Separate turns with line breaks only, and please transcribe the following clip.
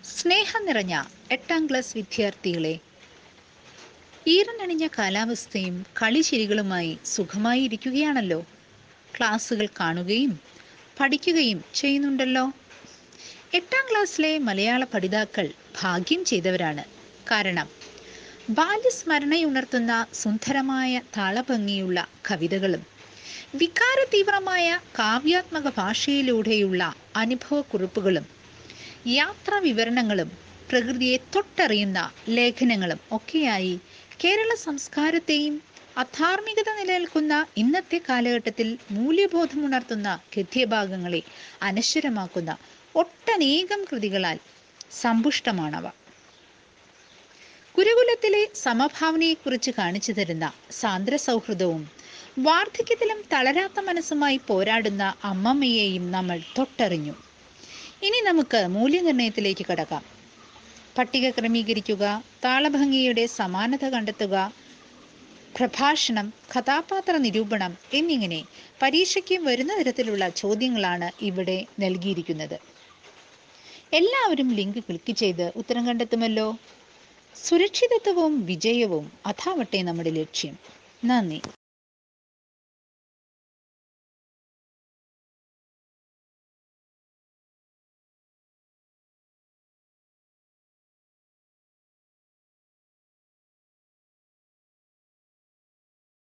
സ്നേഹം നിറഞ്ഞ എട്ടാം ക്ലാസ് വിദ്യാർത്ഥികളെ ഈറനണിഞ്ഞ കാലാവസ്ഥയും കളിച്ചിരികളുമായി സുഖമായി ഇരിക്കുകയാണല്ലോ ക്ലാസ്സുകൾ കാണുകയും പഠിക്കുകയും ചെയ്യുന്നുണ്ടല്ലോ എട്ടാം ക്ലാസ്സിലെ മലയാള പഠിതാക്കൾ ഭാഗ്യം ചെയ്തവരാണ് കാരണം ബാല്യസ്മരണയുണർത്തുന്ന സുന്ദരമായ താളഭംഗിയുള്ള കവിതകളും വികാര തീവ്രമായ കാവ്യാത്മക ഭാഷയിലൂടെയുള്ള അനുഭവക്കുറിപ്പുകളും യാത്രാ വിവരണങ്ങളും പ്രകൃതിയെ തൊട്ടറിയുന്ന ലേഖനങ്ങളും ഒക്കെയായി കേരള സംസ്കാരത്തെയും അധാർമികത നിലനിൽക്കുന്ന ഇന്നത്തെ കാലഘട്ടത്തിൽ മൂല്യബോധമുണർത്തുന്ന ഗദ്യഭാഗങ്ങളെ അനശ്വരമാക്കുന്ന ഒട്ടനേകം കൃതികളാൽ സമ്പുഷ്ടമാണവ ഗുരുകുലത്തിലെ സമഭാവനയെക്കുറിച്ച് കാണിച്ചു തരുന്ന സാന്ദ്ര സൗഹൃദവും വാർദ്ധക്യത്തിലും തളരാത്ത മനസ്സുമായി പോരാടുന്ന അമ്മമ്മയെയും നമ്മൾ തൊട്ടറിഞ്ഞു ഇനി നമുക്ക് മൂല്യനിർണ്ണയത്തിലേക്ക് കടക്കാം പട്ടിക ക്രമീകരിക്കുക താളഭംഗിയുടെ സമാനത കണ്ടെത്തുക പ്രഭാഷണം കഥാപാത്ര നിരൂപണം എന്നിങ്ങനെ പരീക്ഷയ്ക്ക് വരുന്ന തരത്തിലുള്ള ചോദ്യങ്ങളാണ് ഇവിടെ നൽകിയിരിക്കുന്നത് എല്ലാവരും ലിങ്ക് ക്ലിക്ക് ചെയ്ത് ഉത്തരം കണ്ടെത്തുമല്ലോ സുരക്ഷിതത്വവും വിജയവും അഥാവട്ടെ നമ്മുടെ ലക്ഷ്യം നന്ദി